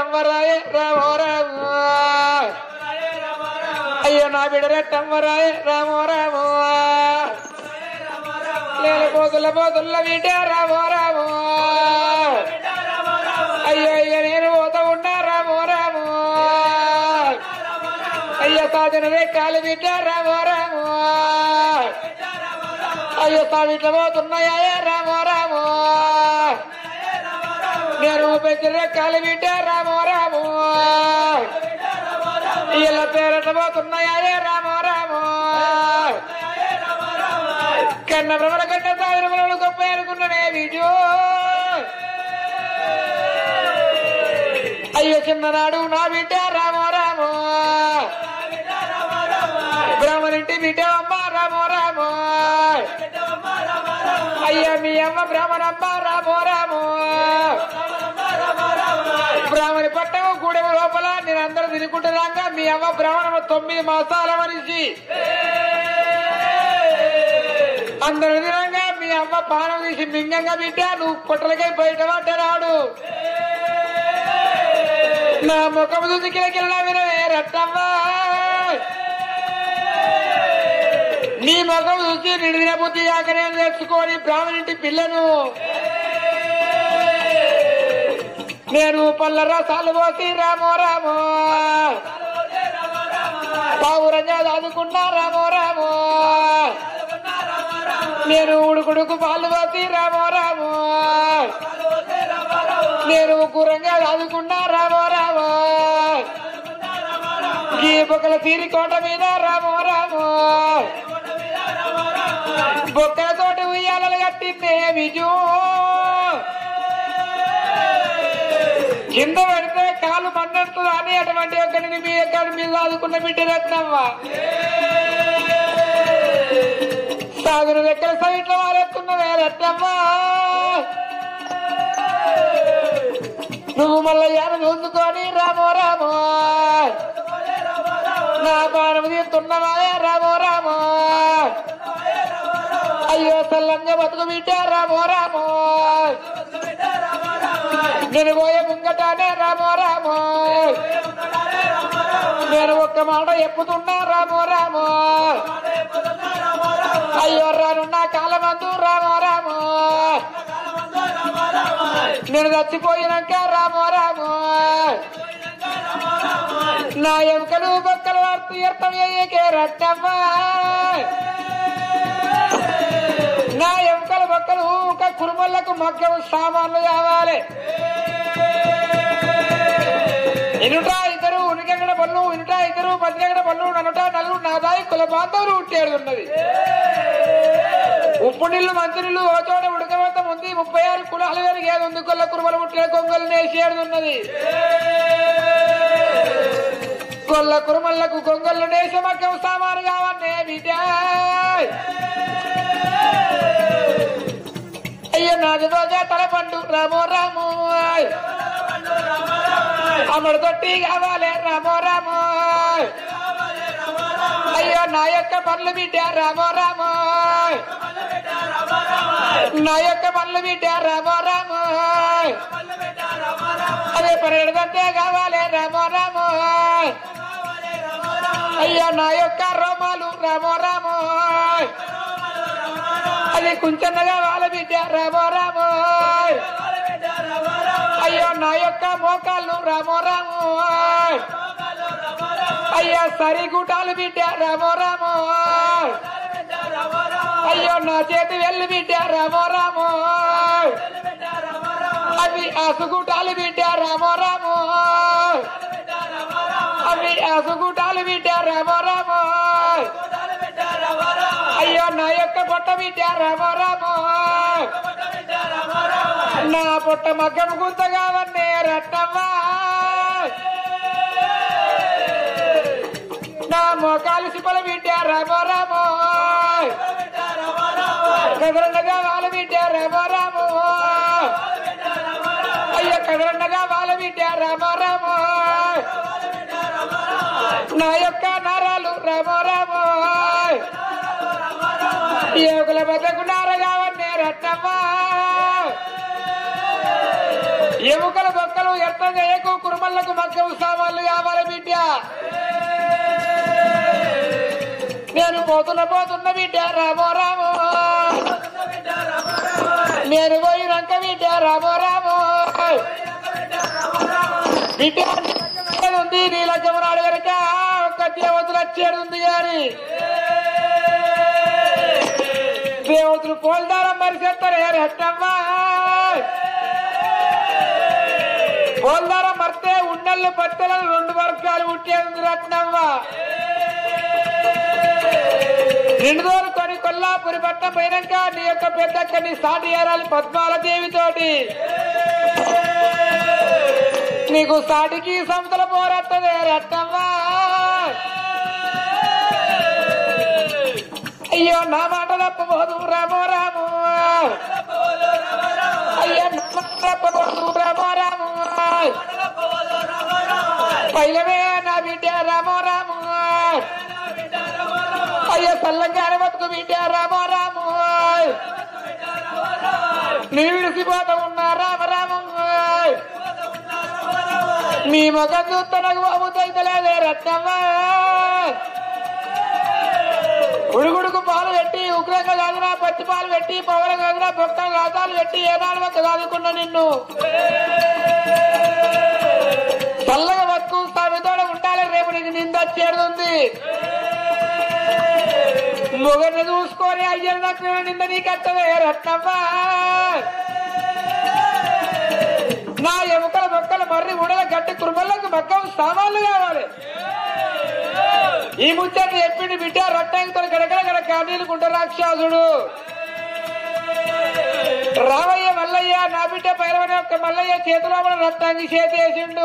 రమ్మరాయే రామో రామో అయ్యో నా బిడరే రమ్మరాయే రామో రామో నేను పోతుల పోతుల్ల బిడ్డ రామో రామో అయ్యో ఇక నేను పోతా ఉన్నా రామో రామో అయ్యో సాధనదే కాలు బిడ్డ రామో రామో అయ్యో సావిట్ల పోతున్నాయా రామో రామో నేను పెంచిన కాలు బిడ్డ రామో రామో ఇలా పేరట పోతున్నాయా రామో రామో కన్న భ్రమణ కన్న సాగర భ్రమణ గొప్ప అనుకున్నానే వీడియో అయ్యో చిన్ననాడు నా బిడ్డ రామో రామో బ్రాహ్మణింటి బిడ్డ అమ్మ రామో రామో అయ్యా మీ అమ్మ బ్రాహ్మణమ్మ రామో రామో బ్రాహ్మణి పట్టం గూడెం లోపల నేను అందరూ తినుకుంటున్నాక మీ అమ్మ బ్రాహ్మణమ్మ తొమ్మిది మాసాల మనిషి అందరు తినంగా మీ అమ్మ పానం తీసి మింగంగా బిడ్డ నువ్వు పొట్టలకై బయట పడ్డరాడు నా ముఖం చూసి కిలకిలా వినవే రట్టమ్మా నీ ముఖం చూసి నిడిదిన బుద్ధి ఆకనే తెచ్చుకొని బ్రాహ్మణింటి పిల్లను నేను పళ్ళ రసాలు పోసి రామో రామో పావురంగా దాదుకున్నా రామో రామో నేను ఉడుకుడుకు పాలు పోసి రామో రామో నేను గురంగా దాదుకున్నా రామో రామో ఈ బొక్కల తీరి కోట మీద రామో రామో బొక్కలతోటి ఉయ్యాలలు కట్టిందే విజు కింద పడితే కాలు మన్నెడుతుందా అని అటువంటి ఒక్కడిని మీ ఎక్కడి మీద ఆదుకున్న బిడ్డ రత్నమ్మ సాగురు దగ్గర సైట్లో వారెత్తున్నవే రత్నమ్మ నువ్వు మళ్ళీ యాన చూసుకొని రామో రామో నా పానం తీస్తున్నవాయే రామో రామో అయ్యో సల్లంగా బతుకు బిడ్డ రామో రామో నేను పోయే ముంగటానే రామో రామో నేను ఒక్క మాట చెప్పుతున్నా రామో రామో అయ్యో రానున్న కాలమందు రామో రామో నేను చచ్చిపోయినాక రామో రామో నా ఎముకలు బొక్కలు వాడుతూ ఎర్థం అయ్యేకే రట్టమ్మా నా ఎముకల బొక్కలు ఒక కురుమలకు మగ్గం సామాన్లు కావాలి ఇనుట ఇద్దరు ఉనికెక్కడ పళ్ళు ఇనుట ఇద్దరు పదికెక్కడ పళ్ళు ననుట నలుగురు నాదాయి కుల బాంధవులు ఉట్టేడు ఉన్నది ఉప్పు నీళ్లు మంచి నీళ్లు ఓ చోట ఉడకబెట్ట ఉంది ముప్పై ఆరు కులాల వేరు ఏది ఉంది కొల్ల కురుమలు ఉట్టిన కొంగలు నేసేడు ఉన్నది కొల్ల కురుమల్లకు కొంగళ్ళు నేసే మగ్గం సామాను కావన్నే బిడ్డ అయ్యో నాది రోజా తలపండు రామో రామో అమడు తొట్టి కావాలి రామో రామో అయ్యో నా యొక్క పనులు బిడ్డ రామో రామో నా యొక్క పనులు బిడ్డ రామో రామో అదే పన్నెండు కావాలి రామో రామో అయ్యో నా యొక్క రోమాలు రామో రామో అది కుంచన్నగా వాళ్ళ బిడ్డ రామో రామో అయ్యో నా యొక్క మోకాళ్ళు రామో రామో అయ్యో సరిగుటాలు బిడ్డ రామో రామో అయ్యో నా చేతి వెళ్ళి బిడ్డ రామో రామో అవి అసుగుటాలు బిడ్డ రామో రామో అవి అసుగుటాలు బిడ్డ రామో రామో అయ్యో నా యొక్క పొట్ట బిడ్డ రామో రామో నా పొట్ట మగ్గం గుంతగా వన్నే రత్నమ్మా నా మోకాలు సిపల బిడ్డ రామో రామో కదరండగా వాళ్ళ బిడ్డ రామో రామో అయ్యో కదరండగా వాళ్ళ బిడ్డ రామో రామో నా యొక్క నరాలు రామో రామో యోగుల బతకు నారగా వన్నే రత్నమ్మా ఎముకల బొక్కలు ఎర్తం చేయకు కురుమల్లకు మక్కవు సామాన్లు కావాలి బిడ్డ నేను పోతున్న పోతున్న బిడ్డ రామో రామో నేను పోయినాక బిడ్డ రామో రామో బిడ్డ ఉంది నీ లగ్గమనాడు కనుక ఒక్క దేవతలు వచ్చేది ఉంది గాని దేవతలు పోల్దారం మరి చెప్తారు ఏ రట్టమ్మా పోల్దారం మర్తే ఉండళ్ళు బట్టలను రెండు వర్గాలు పుట్టేది రత్నమ్మ రెండు రోజులు కొని కొల్లాపురి పట్టం పోయినాక నీ యొక్క పెద్దక్కని సాటి ఏరాలి పద్మాల దేవితోటి నీకు సాటికి సంస్థల పోరత్తదే రట్టమ్మా అయ్యో నా మాట తప్పబోదు రామో రాము అయ్యో నా మాట తప్పబోదు రామో రాము పైలవే నా బిడ్డ రామో రాము అయ్యో చల్లంగానే బతుకు బిడ్డ రామో రాము నీ విడిసిపోతా ఉన్నా రామ రాము నీ ముఖం చూస్తే నాకు బాబు తైతలేదే రత్నమ్మా ఉడుగుడుకు పాలు పెట్టి ఉగ్రంగా కాదురా పచ్చి పాలు పెట్టి పవన కాదురా బొక్క రాజాలు పెట్టి ఏనాడు ఒక చదువుకున్నా నిన్ను చల్లగా బతుకు తమితోడ ఉండాలి రేపు నీకు నింద చేరుతుంది మొగని చూసుకొని అయ్యను నాకు నింద నీకు అట్టవే రత్నమ్మా నా ఎముకల మొక్కల మర్రి ఉడల గట్టి కురుమలకు మక్కం సామాన్లు కావాలి ఈ ముచ్చట చెప్పింది బిడ్డ రొట్టెంతో గడగడ గడ కానీలుకుంట రాక్షసుడు రావయ్య మల్లయ్య నా బిడ్డ పైరవని ఒక్క మల్లయ్య చేతిలో మన రత్నాంగి చేతి వేసిండు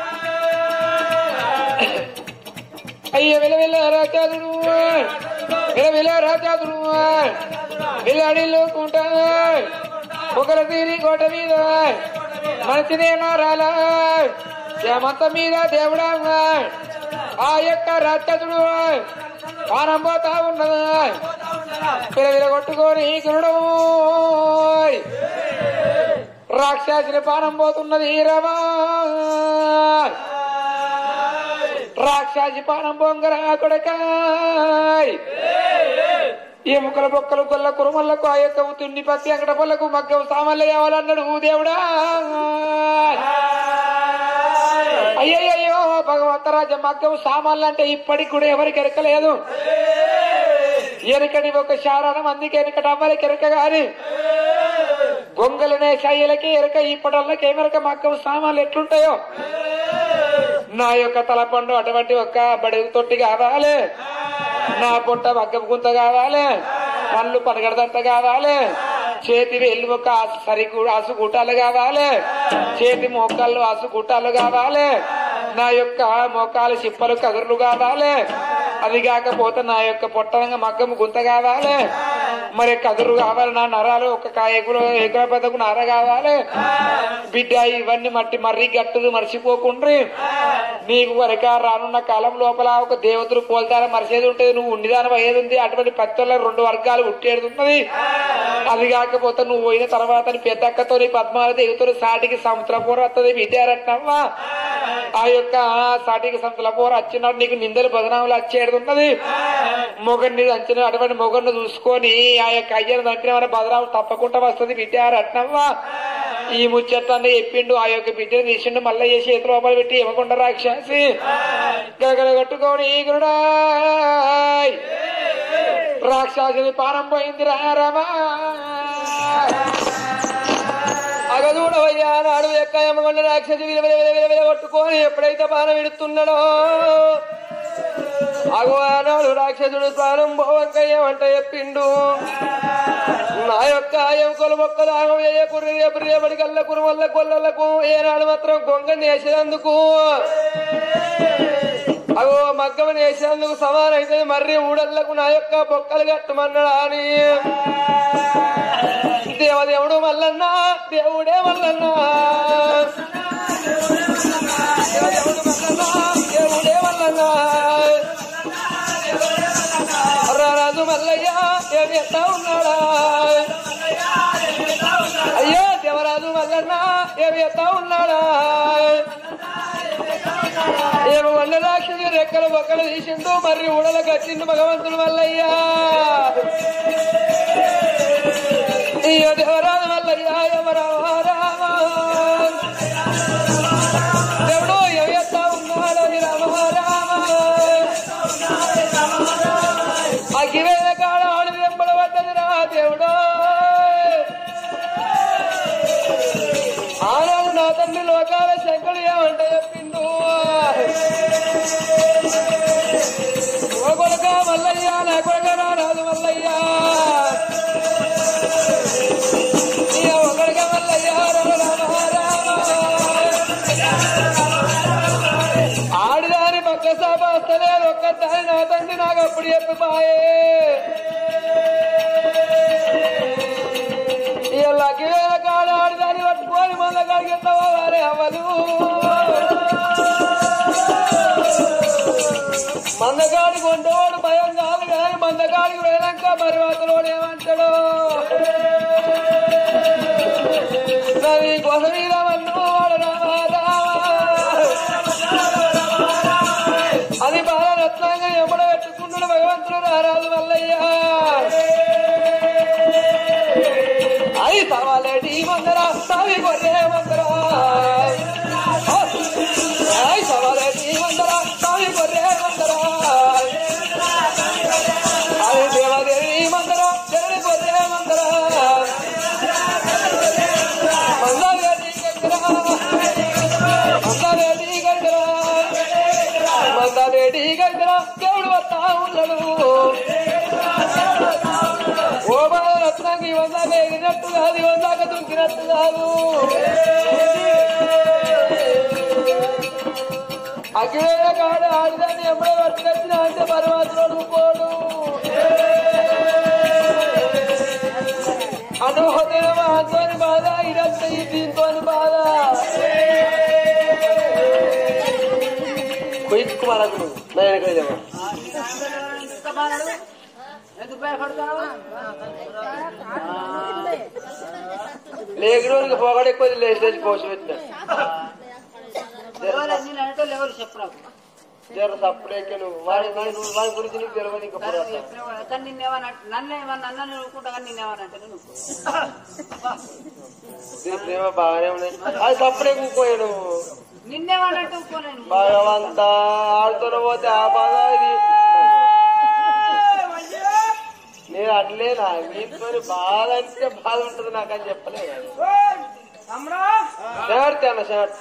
అయ్య విల విల రాజాదుడు విల విల రాజాదుడు విల అడిల్లుకుంటా ఒకరి తీరి కోట మీద మనసినే నారాలా ఏమంత మీద దేవుడా ఆ యొక్క రాక్షసుడు పానం పోతా ఉన్నదా పిలవిల కొట్టుకొని గురుడు రాక్షసుని పానం పోతున్నది రమా రాక్షసి పానం బొంగరా కొడకాయ్ ఎముకల బొక్కలు గొల్ల కురుమల్లకు ఆ యొక్క తున్ని పత్తి అంగడ పొల్లకు మగ్గం సామాన్లు కావాలన్నాడు దేవుడా అయ్యయ్యో భగవంతరాజ మగ్గం సామాన్లు అంటే ఇప్పటికి కూడా ఎవరికి ఎరకలేదు ఎనకని ఒక శారణం అందుకే ఎనకటి అమ్మలకి ఎరక గాని గొంగలనే శైలకి ఎరక ఇప్పటల్లకి ఏమెరక మగ్గం సామాన్లు ఎట్లుంటాయో నా యొక్క తలపండు అటువంటి ఒక్క బడి తొట్టి కావాలి నా పొట్ట మగ్గం గుంత కావాలి పళ్ళు పనగడదంట కావాలి చేతి వేలు ఒక సరి ఆసు గుట్టాలు కావాలి చేతి మోకాళ్ళు ఆసు గుట్టాలు కావాలి నా యొక్క మోకాలు చిప్పలు కగుర్లు కావాలి అది కాకపోతే నా యొక్క పొట్టనంగా మగ్గం గుంత కావాలి మరి కదురు కావాలి నా నరాలు ఒక కాయకులు ఎగుర పెద్దకు నర కావాలి బిడ్డ ఇవన్నీ మట్టి మర్రి గట్టులు మర్చిపోకుండ్రి నీకు వరక రానున్న కాలం లోపల ఒక దేవతలు పోల్తారా మరిసేది ఉంటుంది నువ్వు ఉండిదానం అయ్యేది ఉంది అటువంటి పత్తుల రెండు వర్గాలు ఉట్టేది ఉన్నది అది కాకపోతే నువ్వు పోయిన తర్వాత నీ పెద్దక్కతో నీ పద్మాల దేవతలు సాటికి సముద్రపూర వస్తుంది విద్యారత్నమ్మా ఆ యొక్క సాటికి సముద్రపూర వచ్చినాడు నీకు నిందలు బదనాములు వచ్చేది ఉన్నది మొగన్ని దంచిన అటువంటి మొగన్ను చూసుకొని ఆ యొక్క అయ్యను దంచిన మన బదనాము తప్పకుండా వస్తుంది విద్యారత్నమ్మా ఈ ముచ్చట్లన్నీ చెప్పిండు ఆ యొక్క బిడ్డను తీసిండు మళ్ళీ ఏ చేతి లోపల పెట్టి ఇవ్వకుండా రాక్షసి గగడ కట్టుకొని గురుడాయ్ రాక్షసుని పానం పోయింది రారమా అగదూడవయ్యా నాడు ఎక్క ఎమ్మగొండ రాక్షసి విల విల విల విల విల కొట్టుకొని ఎప్పుడైతే బాణం విడుతున్నాడో అగవానాడు రాక్షసుడు ప్రాణం భోవంకయ్యమంట చెప్పిండు నా యొక్క ఎముకలు మొక్కలు ఆగవేయ కుర్రి రేపు రేపటి కల్ల కురువల్ల కొల్లలకు ఏనాడు మాత్రం గొంగని వేసేందుకు అగో మగ్గమని వేసేందుకు సమానైతే మర్రి ఊడళ్లకు నా యొక్క బొక్కలు కట్టమన్నాడా అని దేవదేవుడు మల్లన్న దేవుడే మల్లన్న దేవదేవుడు మల్లన్న దేవుడే మల్లన్న రారాజు మల్లయ్య ఏమి ఎత్తా ఉన్నాడా అయ్యో దేవరాజు మల్లన్న మల్లన్నా ఏమి ఎత్తా ఉన్నాడా ఏమి వంద రాక్షసి రెక్కలు బొక్కలు తీసిండు మరి ఉడల కట్టిండు భగవంతుడు మల్లయ్యా ఇయ్య దేవరాజు మల్లయ్యా యమరామ రామ దేవుడు ఏమి ఎత్తా ఉన్నాడని రామ రామ అగ్గివేల కాడ ఆడి వెంబడబడ్డది రా దేవుడు ఆనాడు నా తండ్రి లోకాల శంకరుడు ఏమంట చెప్పిండు ఓ కొడుక మల్లయ్య నా కొడుక రారాజు మల్లయ్య ఇయ్య ఓ కొడుక మల్లయ్య రామ రామ ఆడిదాని పక్క సభ వస్తలేదు ఒక్కసారి నా తండ్రి నాకు అప్పుడు చెప్పిపాయే ఇళ్ళకి వేల కాడ ఆడిదాన్ని పట్టుకొని మళ్ళా కడిగిస్తావా వారే అవ్వదు మందగాడికి ఉండేవాడు భయం కాదు కానీ మందగాడికి పోయినాక మరి అతలోడు ఏమంటాడు నది కోసం ఇదవన్ను వాడు రామా రామా అది బాగా రత్నంగా ఎమ్మడ పెట్టుకున్నాడు భగవంతుడు రారాజు మల్లయ్యా అది సవాలేటి మందరా సావి కొట్టే మందరా అది సవాలేటి మందరా సావి కొట్టే మందరా అది దేవదేవి మందరా దేవి కొట్టే మందరా మందారేటి గంగరా మందారేటి గంగరా మందారేటి గంగరా దేవుడు వస్తా ఉన్నాడు ఓ రత్నానికి వందాక ఎగినట్టు కాదు వందాక దుంకినట్టు కాదు అఖిలేయ కాడు ఆడిదాన్ని ఎప్పుడో పట్టుకొచ్చిన అంటే పరమాత్ముడు పోడు అటు హృదయం అంతోని బాధ ఇదంతా ఈ దీంతో బాధ కొయ్యకు మనకు నేను కలిగేవా లేకుడు పొగడు ఎక్కువ లేచి లేచి పోసి పెట్టిన ఎవరు చెప్పరాకు జర సప్పుడేకే నువ్వు వాడి వాడి నువ్వు వాడి గురించి నీకు తెలియదు ఇంకా పురాతన. కానీ నిన్నేమన్నా నన్ను ఏమన్నా నన్ను అనుకుంటా కానీ నిన్నేమన్నా అంటే నువ్వు దీని ప్రేమ బాగానే ఉన్నాయి అది సప్పుడే కూకోయా నువ్వు నిన్నేమన్నా అంటే ఒప్పుకోలేను భగవంత ఆడుతూనే పోతే ఆ బాధ ఇది నేను అట్లేనా మీతో బాధ అంటే బాధ ఉంటుంది నాకు అని చెప్పలేదు షర్ట్ అన్న షర్ట్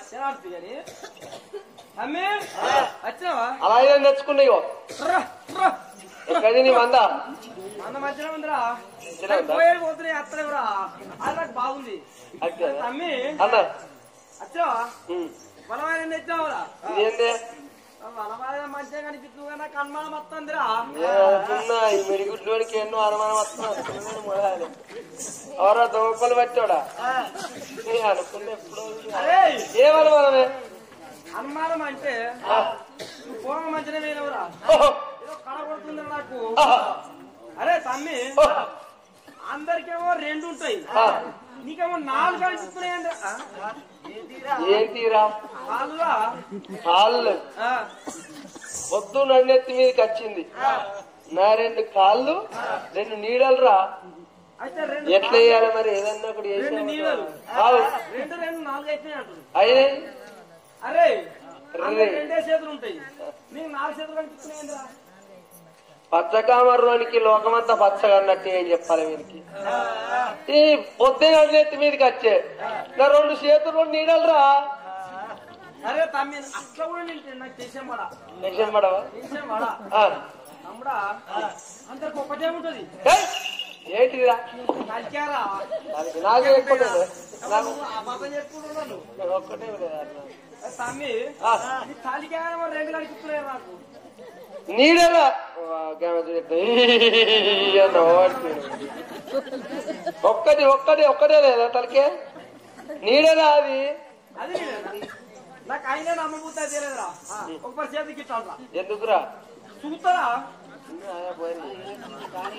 వచ్చినావా అలా ఏదో తెచ్చుకున్నాయో ఎక్కడి నీ మంద మన మధ్యలో ఉందిరా మంచిగా ఉందా? పోయేది పోతున్నాయి అత్తలేవురా అది నాకు బాగుంది అట్లా తమ్మి అన్న వచ్చావా ఉమ్. బలమైన తెచ్చావురా ఇదేంటి బలమైన మంచిగా కనిపిస్తుంది కానీ కన్మానం వస్తుందిరా నేను అనుకున్నా ఈ మెడిగుడ్లోనికి ఎన్నో అనుమానం వస్తున్నాను ఎవరో దోపలు పట్టాడా నేను అనుకున్నా ఎప్పుడో అరే ఏమనుమానమే అనుమానం అంటే నువ్వు పోగ మంచిగా వేయనవురా ఏదో కళ కొడుతుందిరా నాకు అరే తమ్మి అందరికేమో రెండు ఉంటాయి నీకేమో నాలుగు కనిపిస్తున్నాయండి ఏంటిరా వాళ్ళురా కాళ్ళు ఆ, పొద్దు నన్నెత్తి మీదకి వచ్చింది నా రెండు కాళ్ళు రెండు నీడలు రా అయితే రెండు ఎట్లా వేయాలి మరి ఏదన్నా ఒకటి రెండు వేసావు. నీడలు ఆవు. రెండు రెండు నాలుగు అయితే అంటారు అయినా అరే రే. అందరికి రెండే చేతులు ఉంటాయి నీకు నాలుగు చేతులు కనిపిస్తున్నాయండిరా పచ్చకామర్రోనికి లోకమంతా పచ్చగా అన్నట్టు ఏం చెప్పాలి వీరికి ఈ పొద్దున నన్నెత్తి మీదకి వచ్చే నా రెండు చేతులు నీడలు రా అరే తమ్మి అట్లా కూడా నేను నాకు చేసాం పడా నిజం పడవా చేసాం పడా ఆ. తమ్ముడా అందరికి ఒకటే ఉంటది ఏయ్! ఏంటిదిరా కలికారా దానికి నాకు ఎక్కువ లేదు. నాకు అబద్ధం చెప్పుకుంటున్నాను నాకు ఒక్కటే లేదు అన్న. తమ్మి ఆ. నీ కాలికేమో రెండు కనిపిస్తున్నాయి నాకు నీడరా వా, గేమ చూడు. ఈ అన్న ఓడిపోయాడు. ఒక్కటి ఒక్కటి ఒక్కటే లేదా తలకే నీడరా అది అది నేనేనా? నాకు అయినా నమ్మబుద్ధి అయితే లేదురా ఒక చేతికి ఇట్లా ఎందుకురా చూస్తారా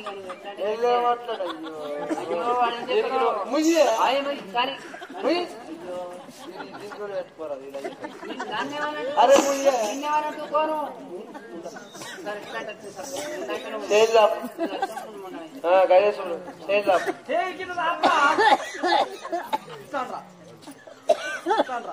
ఏం లేవట్లేదు, అయ్యో. ఎందుకు? ముయ్యి. ఆయన మరి కానీ ముయ్యి. అరే ముయ్య నిన్నేమన్నట్టు కోను సరే ఇట్లా అంటే సరే. ఇందాక నువ్వు స్టేజ్ లాప్ చెప్పుకున్నావు. గణేశుడు స్టేజ్ లాప్ చేయి కింద రాపా. ఇట్లాండ్రా. ఇట్లాండ్రా.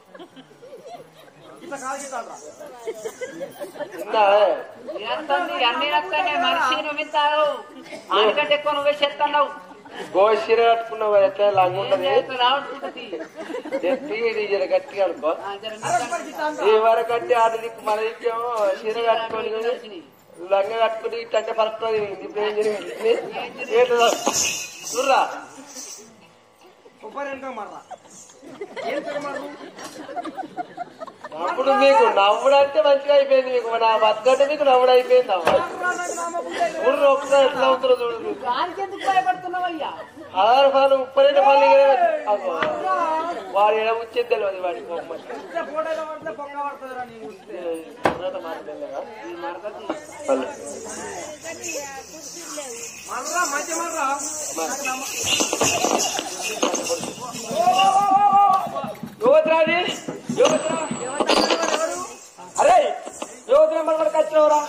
ఇట్లా కాదు ఇట్లాండ్రా. ఇందా ఎంతంది అన్ని రకాలే మనిషి నువ్వు ఇస్తావు ఆనికంటే ఎక్కువ నువ్వే చేస్తున్నావు గోశీర కట్టుకున్నావు కదా, ఎట్లా లాంగ్ ఉంటది రావట్టుంది ఎత్తి ఇది జర గట్టిగా అనుకో అరే మరి ఇట్లాండ్రా. ఈ వరకు కట్టి ఆట దిక్కు మన దిక్కేమో చీర కట్టుకొని లంగ కట్టుకుని ఇట్టంటే పలుకుతుంది ఇప్పుడు ఏం జరిగింది ఏంటో చూడరా కొబ్బరి వెనక మర్రా. ఏం తిరగమర్రు? అప్పుడు మీకు నవ్వుడు అంటే మంచిగా అయిపోయింది మీకు నా బతుకంటే మీకు నవ్వుడు అయిపోయింది అవ్వ మర్రా నాకు నామకుంటే చూడు ఒక్కసారి ఎట్లా అవుతుందో చూడు నువ్వు. దానికి ఎందుకు భయపడుతున్నావయ్యా ఆధార ఫాలు ఉప్పరైన పనులు వాడు ఎడ వచ్చేది తెలియదు వాడి కోపం ఇట్లా ఫోటోలో పడితే పొక్క పడుతుందిరా నీ ఊస్తే. తర్వాత మాట్లాడలేదా? మర్రా మంచి మర్రా యువతరాది యువతరా అరే యువతరం మనకు వచ్చినవరా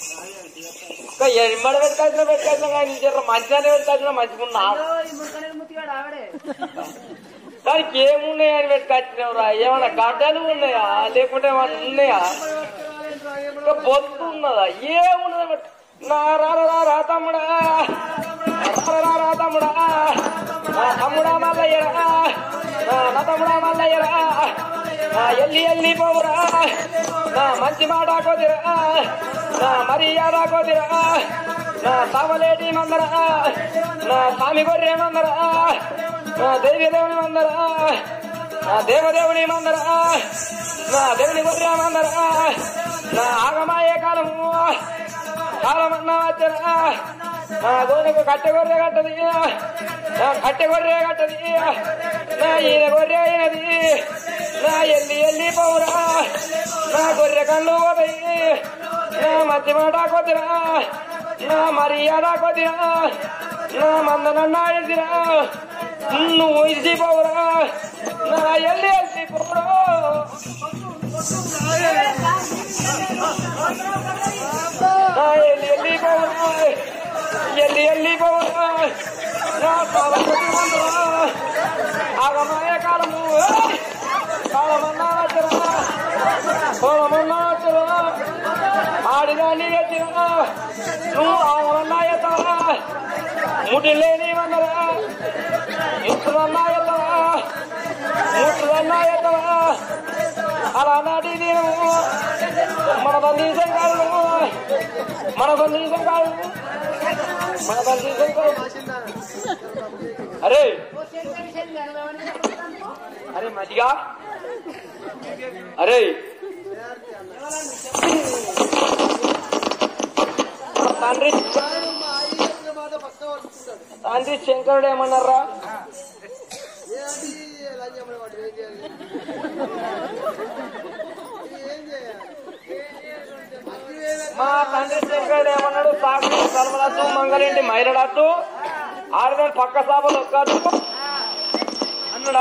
ఎమ్మడ పెట్టుకొచ్చిన పెట్టుకొచ్చిన కానీ జర మంచిగానే పెట్టుకొచ్చిన మంచిగా ఉన్నా ఈ ముక్కనే ముత్తిగాడు ఆవిడే దానికి ఏమున్నాయని పెట్టుకొచ్చినవరా ఏమన్నా గడ్డలు ఉన్నాయా లేకుంటే ఏమన్నా ఉన్నాయా ఇంకా బొత్తు ఉన్నదా ఏమున్నదా పెట్టు. నా రా రా రా రా తమ్ముడా రా రా రా తమ్ముడా నా తమ్ముడా మల్లయ్యరా నా నా తమ్ముడా మల్లయ్యరా నా ఎల్లి ఎల్లి పోవురా నా మంచి మాట కొదిరా నా మర్యాద కొదిరా నా సావలేటి మందరా నా స్వామి గొర్రె మందరా నా దేవి దేవుని మందరా నా దేవదేవుని మందరా నా దేవుని గొర్రె మందరా నా ఆగమాయే కాలము కాలమన్నా వచ్చరా నా గోనకు కట్టె గొర్రె కట్టది నా కట్టె గొర్రె కట్టది నా ఈయన గొర్రె అయినది నా ఎల్లి ఎల్లి పోవురా నా గొర్రె కళ్ళు పోతాయి నా మంచి మాట కొద్దిరా నా మర్యాద కొద్దిరా నా మందనన్నా ఎదిరా నువ్వు ఇసి పోవురా నా ఎల్లి ఎల్లి పోవురా నా ఎల్లి ఎల్లి పోవురా ఎల్లి ఎల్లి పోవురా నా పాలకొద్ది మందురా ఆగమాయ కాలము కాలమన్నా వచ్చరా కోలమన్నా వచ్చరా ఆడినా నీ ఎత్తిరా నువ్వు ఆగమన్నా ఎత్తరా ముడి లేని వందరా ఇస్తున్నా ఎత్తరా ముట్టుదన్నా ఎత్తరా అలా నాటి నేను మన బంధీసం కాదు మన బంధీసం కాదు మన బంధీసం కాదు అరే ఓ శంకరి శల్య ఎవరిని చెప్తాను అరే మజిగా అరే తండ్రి తండ్రి శంకరుడు ఏమన్నారా మా తండ్రి శంకరుడు ఏమన్నాడు సాగు సలమలద్దు మంగళింటి మైలడద్దు ఆరుదని పక్క సాపలు ఒక్కదు అన్నాడా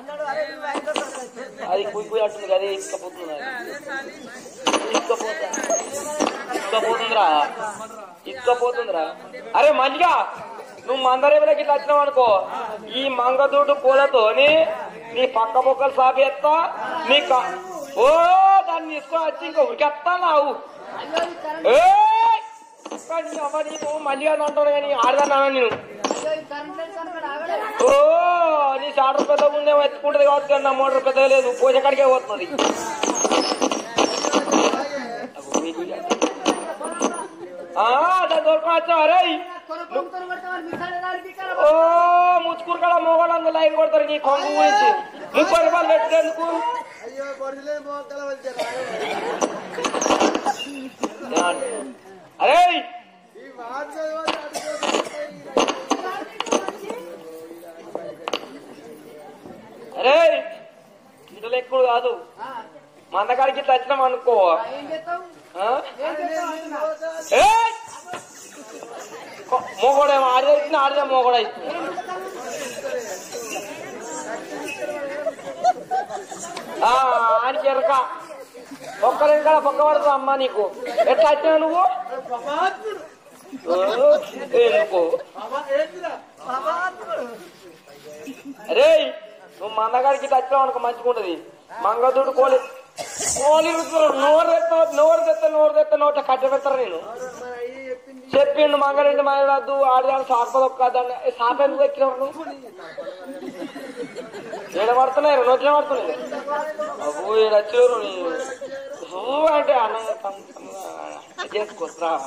అది కుయి కుయి అంటుంది కదా ఇసుకపోతుంది అది. ఇసుకపోతా ఇసుకపోతుందిరా ఇసుకపోతుందిరా అరే మంచిగా నువ్వు మందరేవులకి ఇట్లా వచ్చినావు అనుకో ఈ మంగదూడు పూలతోని నీ పక్క మొక్కలు సాపేస్తా నీ క- ఓ దాన్ని తీసుకొని వచ్చి ఇంకా ఉరికెత్తా నావు అయ్యో ఈ కరెంట్ ఏయ్! కానీ అవ్వ నీకు మళ్ళీ అని అంటాను కానీ ఆడదన్నా నేను అయ్యో ఈ కరెంట్ లేదు కనుక ఆవిడే ఓ నీ షాటర్ పెద్దగా ఉందేమో ఎత్తుకుంటది కావచ్చు కానీ నా మోటార్ పెద్దగా లేదు పూజ కాడికే పోతున్నది అగో మీకు ఆ, దాన్ని దొరకని వచ్చావు అరే కొనుక్కొని కొడతామని మిసాలు దానికి ఓ ముచ్చుకూరు కాడ మోగోళ్ళందరూ లైన్ కొడతారు నీ కొంగు గురించి ముప్పై రూపాయలు పెట్టేందుకు అరే అరే ఇట్లా ఎక్కువ కాదు మందకాడికి ఇట్లా వచ్చినాం అనుకో ఏం చేస్తావు ఆ? ఏం చేస్తావు అంటున్నా. ఏయ్! కొ- మొగోడేమో ఆడితే ఇచ్చిన ఆడితే మొగోడ ఇచ్చిన ఆ, ఆయనకి ఎరక ఒక్కరి ఇంకా పక్క పడుతుంది అమ్మా నీకు ఎట్లా వచ్చినావు నువ్వు ఓ, ఎందుకు అరే నువ్వు మందగాడికి వచ్చినావు అనుకో మంచిగా ఉంటది మంగదుడు కోలి కోలి రుచులు నోరు తెస్తా నోరు తెస్తా నోరు తెస్తా నోట కట్ట పెడతారు నేను చెప్పిండు మంగళండి మాయవద్దు ఆడదాన్ని సాపదొక్కదాన్ని సాప ఎందుకు ఎక్కినావు నువ్వు ఏడ పడుతున్నాయి నోట్లో పడుతున్నాయి అబ్బో ఈడ వచ్చారు నీ ఊ అంటే అన్నం చేసుకొస్తా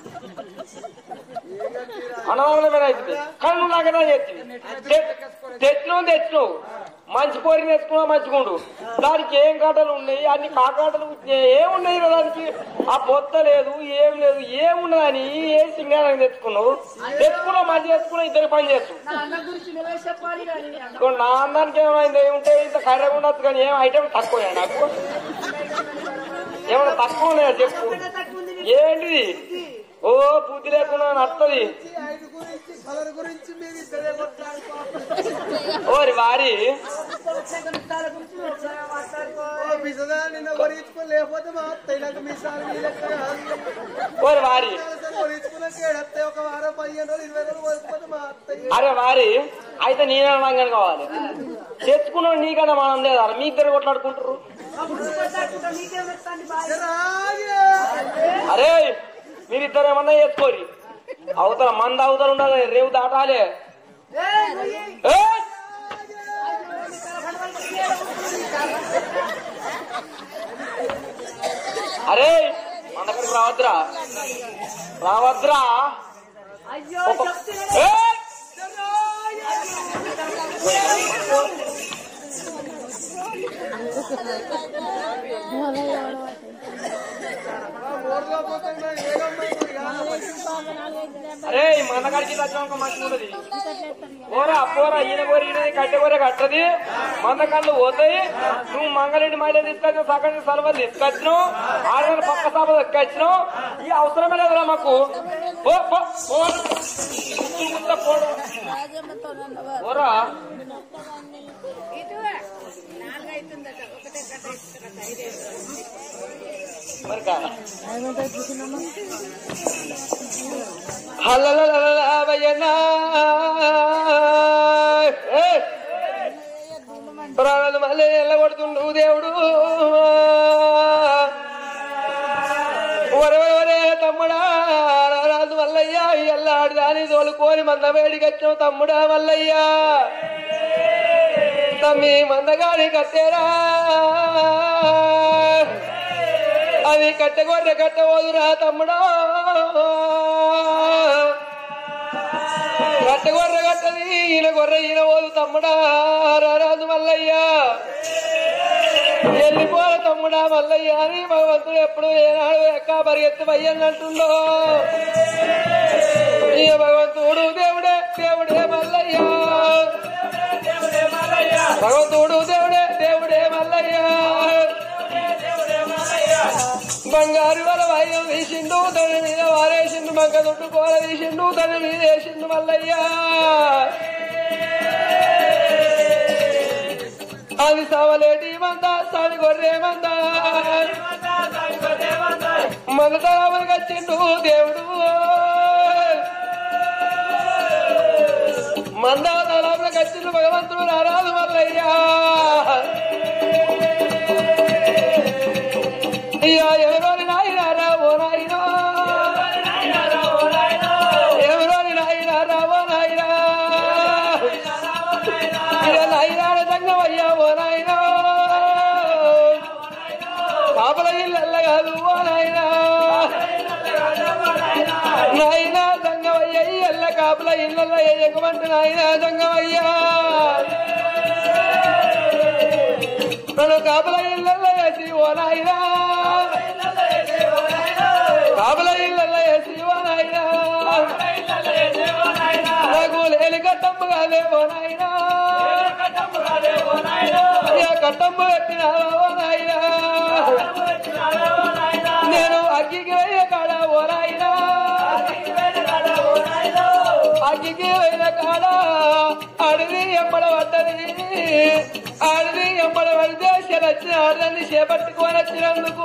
అన్నదానం మీద అవుతుంది కానీ నువ్వు నాకన్నా చేస్తుంది తెచ్చినావు తెచ్చినావు మంచి కోరి తెచ్చుకున్నావు మంచిగుండు దానికి ఏం కాటలు ఉన్నాయి అన్ని కాకాటలు ఏమున్నాయి దానికి ఆ పొత్త లేదు ఏం లేదు ఏమున్నదని ఏ సింగారానికి తెచ్చుకున్నావు తెచ్చుకున్నావు మంచి తెచ్చుకున్నావు ఇద్దరు పని చేస్తు నా అన్న గురించి నిలవ చెప్పాలి కానీ ఇదిగో నా అందానికి ఏమైంది ఉంటే ఇంత కర్రగా ఉండొచ్చు కానీ ఏం ఐటమ్ తక్కువ నాకు ఏమైనా తక్కువ ఉన్నాయా చెప్పు ఏంటిది ఓ బుద్ధి లేకుండా నత్తది ఓరి వారి నిన్న కొరించుకొని లేకపోతే మా అత్తయ్యలకు మీ సార్ వీళ్ళకి ఓరి వారి కొరించుకున్నాక ఏడత్తే ఒక వారం పదిహేను రోజులు ఇరవై రోజులు కొరికిపోతే మా అత్తయ్య అరే వారి అయితే నేనే లంగని కావాలి తెచ్చుకున్నాడు నీకన్నా మనం లేదా మీ ఇద్దరు కొట్లాడుకుంటారు రాగే అరే మీరిద్దరు ఏమన్నా చేసుకోరి అవతల మంద అవతల ఉండాలి రేవు దాటాలి ఏయ్! అరే మన దగ్గరికి రావద్దురా రావద్దురా అయ్యో ఒక- చెప్తే ఏయ్! ఊర్లో పోతున్నా ఏమమ్మాయి అరే మన కాడికి వచ్చినాక మంచిగా ఉండదు పోరా పోరా ఈయన కోరి ఈయన కట్టె కోరే కట్టది మంద కళ్ళు పోతాయి నువ్వు మంగళింటి మైలు తీసుకొచ్చినావు సగం సలవలు తీసుకొచ్చినావు ఆడవాళ్ళు పక్క సాప దక్కొచ్చినావు ఈ అవసరమే లేదురా మాకు పో, పో, పో. ఇంత పోడు. పోరా మరి కా హల్లలలలలవయ్యనా. ఏ! ప్రాణాలు మళ్ళీ ఎల్లగొడుతుండు దేవుడు ఒరే ఒరే తమ్ముడా రాజు మల్లయ్యా ఎల్లాడు దాని తోలుకోని మంద వేడికొచ్చావు తమ్ముడా మల్లయ్యా తమ్మి మందగాడి కట్టేరా అది కట్టగొర్రె కట్టబోదురా తమ్ముడా కట్టగొర్రె కట్టది ఈయన గొర్రె ఈయన పోదు తమ్ముడా రారాజు మల్లయ్యా వెళ్ళిపోర తమ్ముడా మల్లయ్య అని భగవంతుడు ఎప్పుడు ఏనాడు ఎక్క పరిగెత్తి వయ్యన్నట్టుండో ఈ భగవంతుడు దేవుడే దేవుడే మల్లయ్య భగవంతుడు దేవుడే దేవుడే మల్లయ్య బంగారు వల వాయిదం తీసిండు తన మీద వారేసిండు మంగ దొడ్డు కూర తీసిండు తన మీద వేసిండు మల్లయ్యా అది సవలేటి మంద సామి గొర్రె మంద మన తరాములకు వచ్చిండు దేవుడు మంద తరాములకు వచ్చిండు భగవంతుడు రారాదు మల్లయ్యా అయ్యా ఎవరోని నాయనారా ఓ నాయనో ఎవరోని నాయనారా ఓ నాయనా ఇక నాయనాడ సంగమయ్యా ఓ నాయనో కాపల ఇల్లల్ల కాదు ఓ నాయనా నాయనా సంగమయ్య ఎల్ల కాపల ఇల్లల్ల ఎగమంటు నాయనా సంగమయ్యా నన్ను కాపల ఇళ్ళల్లో వేసి ఓ నాయనా కాపల ఇళ్ళల్లో వేసి ఓ నాయనా నాకు లేని కట్టమ్మ కాదే ఓ నాయనా ఇక కట్టమ్మ పెట్టినావా ఓ నాయనా నేను అగ్గికి వేయ కాడ ఓ నాయనా అగ్గికి వేయ కాడ అడిగి ఎప్పడ పడ్డది ఆడది ఎంబడి పడితే వచ్చిన ఆడదాన్ని చేపట్టుకొని వచ్చినందుకు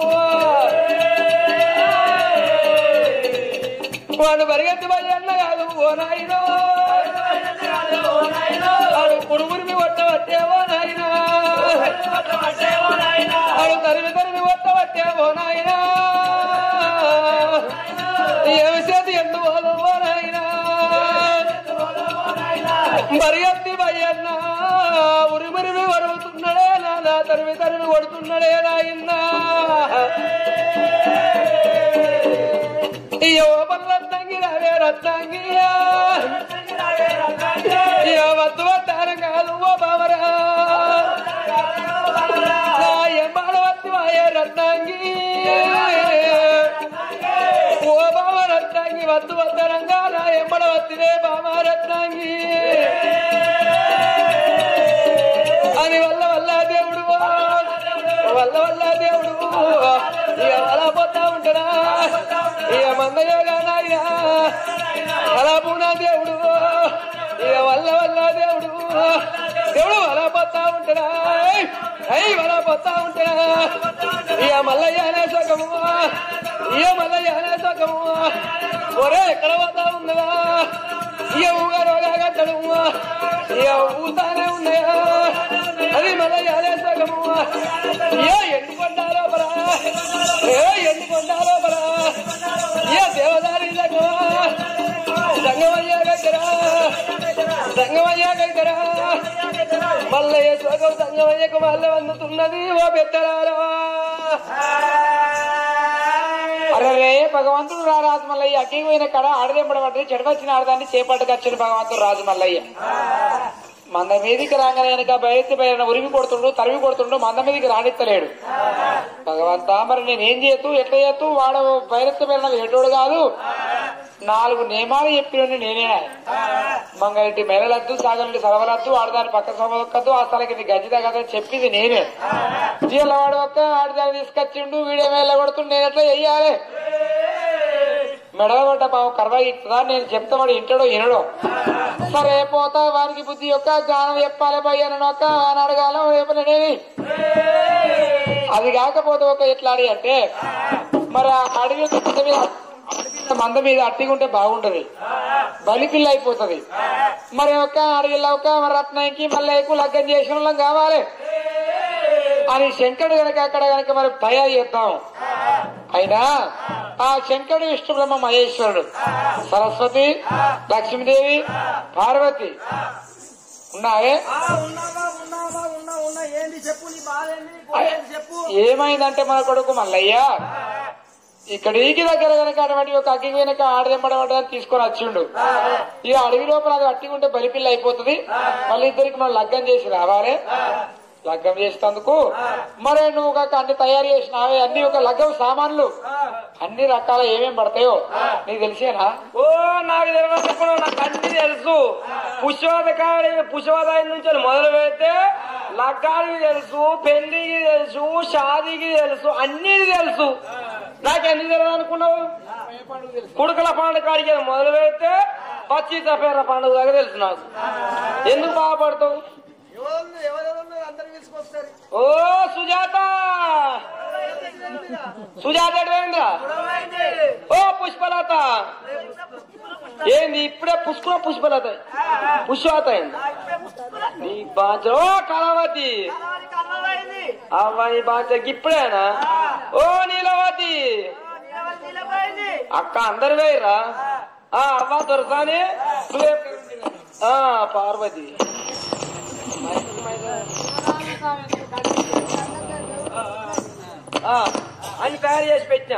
వాడు పరిగెత్తి అన్న కాదు ఓ నాయనో వాడు పురుగురిమి కొట్టవట్టేవో నాయనా వాడు తరిమి తరిమి కొట్టవట్టేవో నాయనా ఏమి చేతి ఎందు ఓ నాయనా మరిగత్తి భయన్న ఉరిమురిమి వరుగుతున్నాడే నానా తరిమి తరిమి కొడుతున్నాడే నాయన్నా అయ్యో రత్నంగి రావే రత్నంగియా అయ్యో వద్దు వద్దారం కాదు ఓ బావరా ఎంబాడ వద్దు వాయే రత్నంగి ఓ బావ రత్నంగి వద్దు వద్దరంగా నా ఎంబడ వద్దులే బావ రత్నంగి అని వల్ల వల్ల దేవుడు వల్ల వల్ల దేవుడు ఇక అలా పోతా ఉంటాడా ఇక మందయోగా నాయన అలా పూనా దేవుడు ఇక వల్ల వల్ల దేవుడు దేవుడు అలా పోతా ఉంటాడా అయ్యి అలా పోతా ఉంటాడా ఇక మల్లయ్యనే సుఖము ఇక మల్లయ్యనే సుఖము ఒరే ఎక్కడ పోతా ఉన్నదా ఇక ఊగా రోగా కట్టడు ఇక ఊతానే ఉన్నాయా అది మల్లయ్యనే సుఖము ఏ ఎండుకొండాలో బరా ఏ ఎండుకొండాలో బరా ఏ దేవదారి దగ్గర సంగమయ్య దగ్గర సంగమయ్య దగ్గర మల్లయ్య సుఖం సంగమయ్యకు మళ్ళీ అందుతున్నది ఓ పెద్దరారా అరే భగవంతుడు రా రాజు మల్లయ్య అగ్గి పోయిన కాడ ఆడదెంపడబడ్డది చెడవచ్చిన ఆడదాన్ని చేపట్టుకొచ్చిన భగవంతుడు రాజు మల్లయ్య మంద మీదికి రాగానే వెనక బయటి పైన ఉరిమి కొడుతుండు తరిమి కొడుతుండు మంద మీదికి రానిత్తలేడు భగవంతా మరి నేనేం చేతూ ఎట్లా చేతూ వాడు బయరెత్తి పైన ఎటోడు కాదు నాలుగు నియమాలు చెప్పినండి నేనే మంగళటి మెరలద్దు సాగంటి సలవలద్దు ఆడదాని పక్క సమొక్కద్దు ఆ స్థలకి గజ్జి తగ్గదని చెప్పింది నేనే జీలవాడు ఒక్క ఆడదాన్ని తీసుకొచ్చిండు వీడియో మేళ కొడుతుండు నేను ఎట్లా చెయ్యాలి మెడవబడ్డ పావు కర్వ ఇస్తుందా నేను చెప్తా వాడు ఇంటడో వినడో సరే పోతా వారికి బుద్ధి యొక్క జ్ఞానం చెప్పాలి భయ్యను ఒక అని అడగాల రేపనేది అది కాకపోతే ఒక ఎట్లాడి అంటే మరి ఆ అడవి యొక్క మంద మీద అడవి మంద మీద అట్టిగుంటే బాగుంటది బలిపిల్ల అయిపోతది మరి ఒక అడవిలో ఒక మరి రత్నానికి మళ్ళీ లగ్గం చేసిన వాళ్ళం కావాలి అని శంకరుడు గనక అక్కడ గనక మరి భయ చేద్దాం అయినా ఆ శంకరుడు విష్ణు బ్రహ్మ మహేశ్వరుడు సరస్వతి లక్ష్మీదేవి పార్వతి ఉన్నాయే ఆ, ఉన్నావా ఉన్నావా ఉన్నా ఉన్నా ఏంది చెప్పు నీ బాధ ఏంది పోయేది చెప్పు ఏమైందంటే మన కొడుకు మల్లయ్య ఇక్కడికి దగ్గర కనుక అటువంటి ఒక అగ్గి వెనక ఆడదెంపడబడ్డ తీసుకొని వచ్చిండు ఇక అడవి లోపల అది అట్టిగుంటే బలిపిల్ల అయిపోతుంది మళ్ళీ ఇద్దరికి మనం లగ్గం చేసి రావాలి లగ్గం చేసినందుకు మరి నువ్వు ఒక అన్ని తయారు చేసినావే అన్ని ఒక లగ్గం సామాన్లు అన్ని రకాల ఏమేం పడతాయో నీకు తెలిసేనా ఓ నాకు తెలియదు నాకు అన్ని తెలుసు పుష్పవాద కాడి పుష్పవాదాయం నుంచి మొదలు పెడితే లగ్గానికి తెలుసు పెళ్లికి తెలుసు షాదీకి తెలుసు అన్ని తెలుసు నాకు ఎన్ని తెలియదు అనుకున్నావు కుడుకల పండుగ కాడికి మొదలు పెడితే పచ్చి తపేర పండుగ దాకా తెలుసు నాకు ఎందుకు బాధపడతావు ఎవరు ఎవరెవరు అందరు తీసుకొస్తారు ఓ సుజాత సుజాత ఎడవేంద్రా ఓ పుష్పలత ఏంది ఇప్పుడే పుష్ప పుష్పలత పుష్పలత ఏంది నీ బాచ ఓ కళావతి అవ్వ నీ బాచ ఇప్పుడేనా ఓ నీలవతి అక్క అందరు వేయరా ఆ అవ్వ దొరసాని నువ్వే ఆ పార్వతి ఆ, అన్ని తయారు చేసి పెట్టినా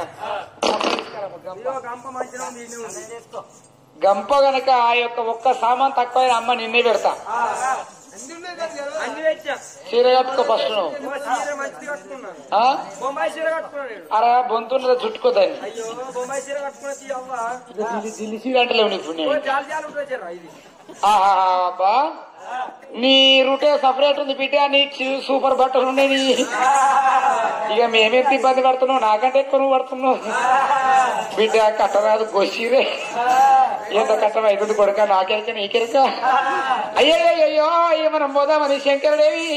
గంప గనక ఆ యొక్క ఒక్క సామాన్ తక్కువైన అమ్మ నిన్నే పెడతా అన్ని ఉన్నాయి కదా కదా. అన్ని తెచ్చా చీర కట్టుకో ఫస్ట్ నువ్వు ఓ చీర మంచిది కట్టుకున్నాను ఆ? బొంబాయి చీర కట్టుకున్నాను నేను అరా బొంతున్నది చుట్టుకోదాన్ని అయ్యో బొంబాయి చీర కట్టుకున్న తీ అవ్వ దిల్లి చీర అంటలేవు నీకు ఓ నేను జాలి జాలి ఉంటుంది చీర ఇది ఆహా, అబ్బా నీ రూటే సపరేట్ ఉంది బిడ్డ నీ చూ- సూపర్ బట్టలు ఉన్నాయి నీ ఇక మేమేంత ఇబ్బంది పడుతున్నావు నాకంటే ఎక్కువ నువ్వు పడుతున్నావు బిడ్డ కట్టరాదు గొచ్చిరే ఎంత కష్టం అవుతుంది కొడుక నాకెరక నీకెరక అయ్యయ్యో అయ్య మనం పోదామని శంకరుడేవి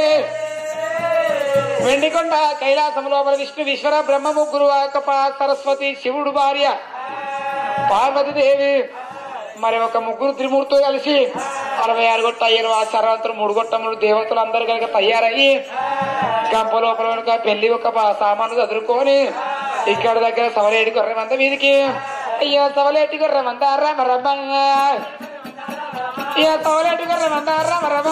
వెండికొండ కైలాసం లోపల విష్ణు విశ్వర బ్రహ్మ ముగ్గురు ఆకప సరస్వతి శివుడు భార్య పార్వతీదేవి మరి ఒక ముగ్గురు త్రిమూర్తులు కలిసి అరవై ఆరు గొట్ట అయ్యారు ఆ సర్వంతులు మూడు గొట్టములు దేవతలు అందరు కనుక తయారయ్యి గంప లోపల కనుక పెళ్లి ఒక బా- సామాను చదువుకొని ఇక్కడ దగ్గర సవలేటి గొర్రె మంద వీధికి అయ్యో సవలేటి గొర్రె మంద రమ రమ అయ్యో సవలేటి గొర్రె మంద రమ రమ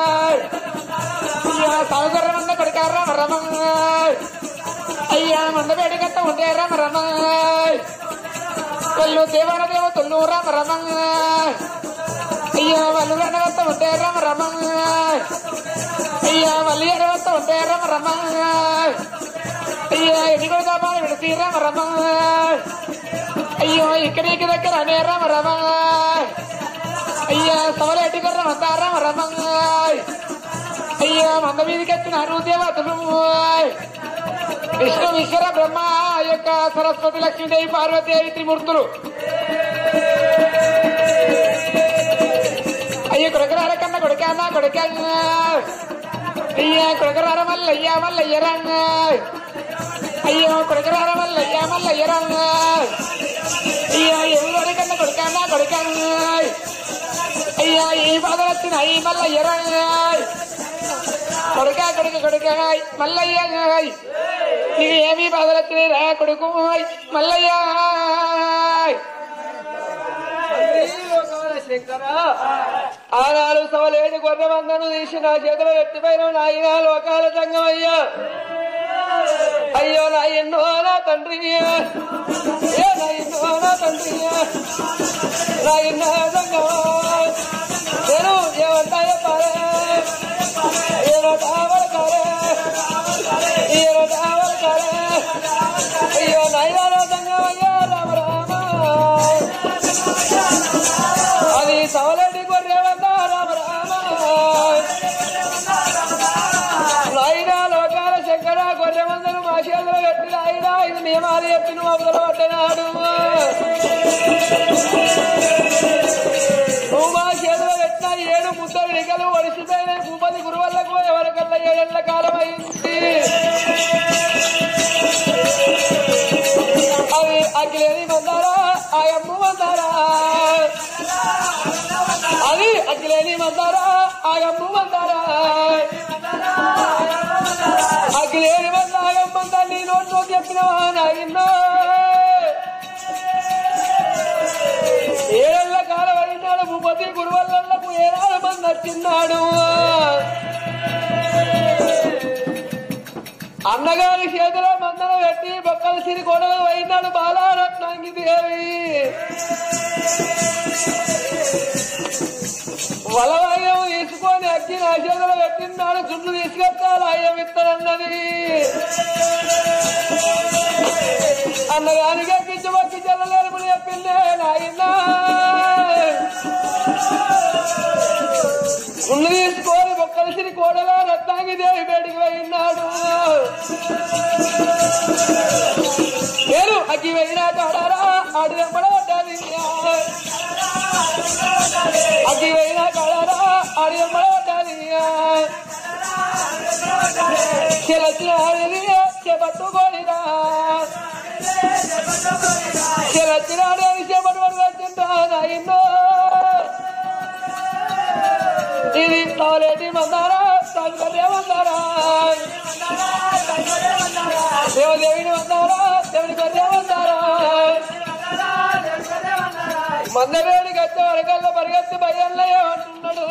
అయ్యో సవ గొర్రె మంద కొడుక రమ రమ అయ్యా మంద వేడిగట్ట ఉంటే రమ రమ కొల్లు దేవన దేవతలు రమ రమ అయ్యా వాళ్ళు రణగట్ట ఉంటే రమ రమ అయ్యా మళ్ళీ ఎడవస్తా ఉంటే రమ రమ అయ్యా ఎడిగో దాబాలు విడిసి రమ రమ అయ్యో ఇక్కడికి దగ్గర అనే రమ రమ అయ్యా సవలేటి గొర్ర మంద రమ రమ అయ్యా మంద మీదకి వచ్చినారు దేవతలు విష్ణు విశ్వర బ్రహ్మ ఆ యొక్క సరస్వతి లక్ష్మీదేవి పార్వతీదేవి త్రిమూర్తులు అయ్యో కొడుకరార కన్న కొడుకన్నా కొడుక అయ్యా కొడుకరార మల్లయ్య మల్లయ్య రంగ అయ్యో కొడుకరార మల్లయ్య మల్లయ్య రంగ అయ్యా ఎవరు కన్న కొడుకన్నా కొడుక అయ్యా ఈ బాధలు వచ్చినాయి మల్లయ్య రంగ కొడుక కొడుక కొడుక మల్లయ్య నీకు ఏమీ బాధలు వచ్చినాయి రా కొడుకు మల్లయ్య ఆనాడు సవలేని గొర్రె మందను తీసి నా చేతిలో ఎత్తిపోయిన నాయన లోకాల సంగమయ్యా అయ్యో నా ఎన్నో నా తండ్రి ఏ నా ఎన్నో నా తండ్రి నా ఎన్నో సంగమా నేను ఏమంటా చెప్పాలి ఏదో కావాలి ఏదో కావాలి అయ్యో నాయన నా సంగమయ్యా రామ రామ అది సవలటి గొర్రె వంద రామ రామ నాయనా లోకాల శంకర గొర్రె మందలు మా చేతులు పెట్టి నాయనా ఇది నియమాలు చెప్పి నువ్వు అవతల పట్టనాడు నువ్వు మా చేతిలో పెట్టిన ఏడు ముద్దలు నిగలు ఒడిసిపోయిన భూపతి గురువల్లకు ఎవరికల్లా ఏడేళ్ల కాలం అయింది అవి అఖిలేని మందారా ఆయమ్ము మందారా అది అఖిలేని మందారా ఆయమ్ము మందారా అఖిలేని మంద ఆయమ్మందా నీ నోట్లో చెప్పినవా నాయన్నో ఏడేళ్ల కాలం అయినాడు భూపతి గురువల్లకు ఏడాది మంది వచ్చిన్నాడు అన్నగారి చేతిలో మందన పెట్టి బొక్కల సిరి గొడవ అయినాడు బాలారత్నాంగి దేవి వలవయ్యం తీసుకొని అక్కి నా చేతిలో పెట్టినాడు జున్ను తీసుకొస్తాడు అయ్యం ఇస్తానన్నది అన్నగానికి ఎక్కించి మొక్కి చెల్లలేరు చెప్పిందే నాయనా జున్ను తీసుకొని బొక్కల సిరి కోడలో రత్నాంగి దేవి బయటికి పోయినాడు నేను అగ్గి వెళ్ళినా కాడారా ఆడి వెంబడబడ్డాది అగ్గి వెళ్ళినా కాడారా ఆడి వెంబడబడ్డాది చెలచిన ఆడిది చేపట్టుకోనిరా చెలచిన ఆడేది చేపట్టుకొని వచ్చిందా నాయన్నో ఇది తాలేటి మందారా సౌకర్యం మందారా దేవదేవిని మందారా దేవుని కొద్దే మందారా మందవేడి గచ్చ వరకల్లా పరిగెత్తి భయంలో ఏమంటున్నాడు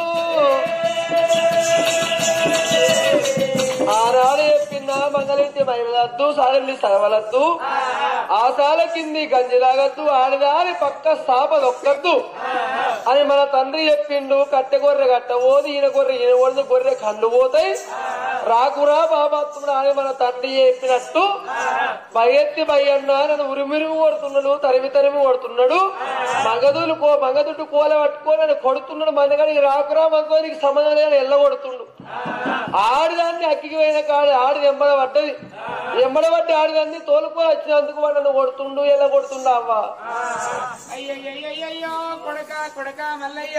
ఆనాడు చెప్పిందా మంగళింటి మైలద్దు సారల్ని సరవలద్దు ఆశాల కింది గంజి లాగద్దు ఆడిదాని పక్క స్థాప దొక్కద్దు అని మన తండ్రి చెప్పిండు కట్టె గొర్రె కట్టబోదు ఈయన గొర్రె ఈయన కొడుతు గొర్రె కళ్ళు పోతాయి రాకురా బాబాత్ముడు అని మన తండ్రి చెప్పినట్టు భయెత్తి భయన్నా నన్ను ఉరిమిరుగు కొడుతున్నాడు తరిమి తరిమి కొడుతున్నాడు మగదులు కో మగదుట్టు కోల పట్టుకొని నన్ను కొడుతున్నాడు మందగాడికి రాకురా మగోనికి సంబంధం లేదని ఎల్ల కొడుతుండు ఆడిదాన్ని అక్కికి పోయిన కాడు ఆడి వెంబడ పడ్డది ఎమ్మడబట్టి ఆడిదంది తోలుకొని వచ్చినందుకు వాళ్ళని కొడుతుండు ఎలా కొడుతుండు అవ్వ అయ్యయ్యయ్యయ్యో కొడక కొడక మల్లయ్య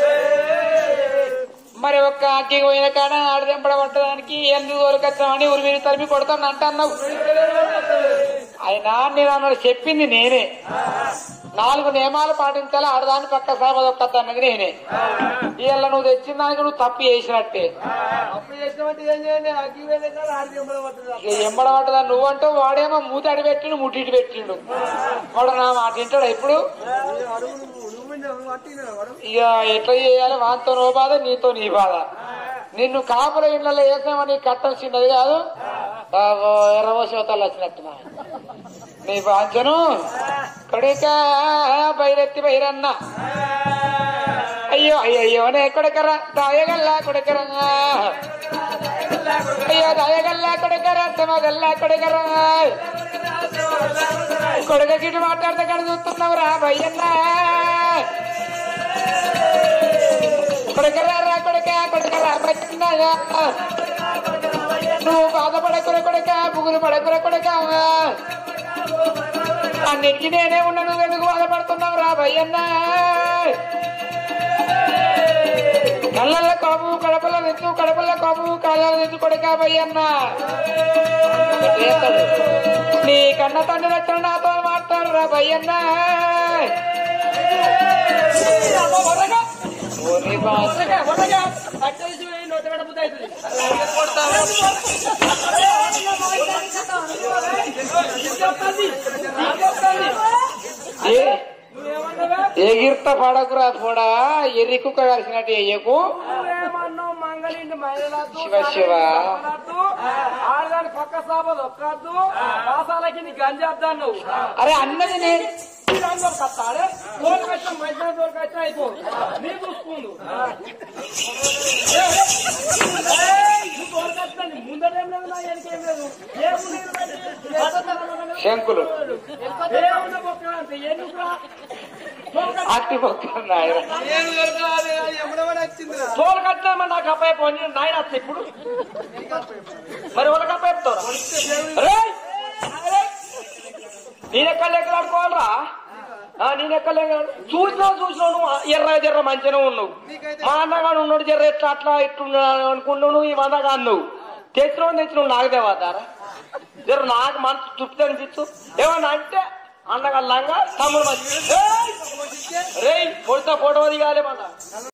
మరి ఒక్క అగ్గి పోయిన కాడ ఆడదెంపడ పట్టడానికి ఎందుకు దొరకచ్చామని ఉరిమిని తరిమి కొడతాను అంటున్నావు అయినా నేను అన్నాడు చెప్పింది నేనే నాలుగు నియమాలు పాటించాలి ఆడదాన్ని పక్క సాబదొక్కద్దు అన్నది నేనే ఇవాళ నువ్వు తెచ్చిన దానికి నువ్వు తప్పు చేసినట్టే అప్పుడు చేసినట్టు ఏం చేయండి అగ్గి వెళ్ళక ఆడి ఎమ్మడబడుతుంది ఇక ఎంబడ పట్టదా నువ్వంటూ వాడేమో మూతి అడి పెట్టిండు ముట్టిటి పెట్టిండు వాడు నా మాట వింటాడు ఇప్పుడు అడుగు నువ్వు నువ్వు నువ్వు పట్టినా వాడు ఇక ఎట్లా చేయాలి వాంతో నో బాధ నీతో నీ బాధ నిన్ను కాపుల ఇళ్లలో వేసామని కట్టం చిన్నది కాదు ఎర్రవోసవతలు వచ్చినట్టు నా. నీ బాధ్యను కొడుక బయలెత్తి బైరన్న అయ్యో అయ్యయ్యో నే కొడుకరా దాయగల్లా కొడుకరా అయ్యో దాయగల్లా కొడుకరా సమగల్లా కొడుకరా కొడుక గిటి మాట్లాడితే కడ చూస్తున్నావు రా భయ్యన్నా కొడుకరా రా కొడుక కొడుకరా బచ్చిన్నాగా నువ్వు బాధపడకుర కొడుక బుగులు పడకుర కొడుక అన్నిటికీ నేనే ఉన్నాను నువ్వు ఎందుకు బాధపడుతున్నావు రా భయ్యన్న కళ్ళల్ల కోపు కడపల తెచ్చు కడపల కోపు కాళ్ళ తెచ్చు కొడుక భయ్యన్న నీ కన్న తండ్రి రక్షణ నాతో మాట్లాడు రా భయ్యన్న ఓరి బాస్ ఏ- ఎగిర్త పడకురా కూడా ఎర్రి కుక్క కలిసినట్టు ఎయ్యకు ఏమన్నావు మంగళింటి మహిళలతో శివ శివ. ఆడదాని పక్క సాబ దొక్కద్దు పాసాలకి నీ గంజేద్దాను నువ్వు అరే అన్నది నేను కత్తాడే తోలు కట్టిన మధ్యన తోలు కట్టిన అయిపో నీ చూసుకుందు తోలు కట్టిన ముందరేం లేదు నా వెనకేం లేదు ఏముంది శంకులు ఏముంది బొక్క అంటే ఎందుకురా అట్టి పక్కన ఆయన నేను దొరకాలి ఎమ్మడబడి వచ్చిందిరా తోలు కట్టినామని నాకు అబ్బాయి ఫోన్ చేసి నాయన వస్తా ఇప్పుడు మరి వాళ్ళకి అబ్బాయి చెప్తారా నేనెక్కడ లెక్కలు ఆడుకోవాలరా ఆ, నేనెక్కడ లెక్కలు చూసినావు చూసినావు నువ్వు ఎర్ర జర్ర మంచిగా ఉన్నావు మా అన్నగాడు ఉన్నాడు జర్ర ఎట్లా అట్లా ఇట్లున్నాడు అనుకున్నావు నువ్వు ఈ వందగా నువ్వు తెచ్చినావు తెచ్చినావు నాకు దేవాతారా జర నాకు మనసు తృప్తి అనిపించు ఏమన్నా అంటే అన్నగా లంగా తమ్ముడు మంచి రేయ్ పొడితే ఫోటో దిగాలి మన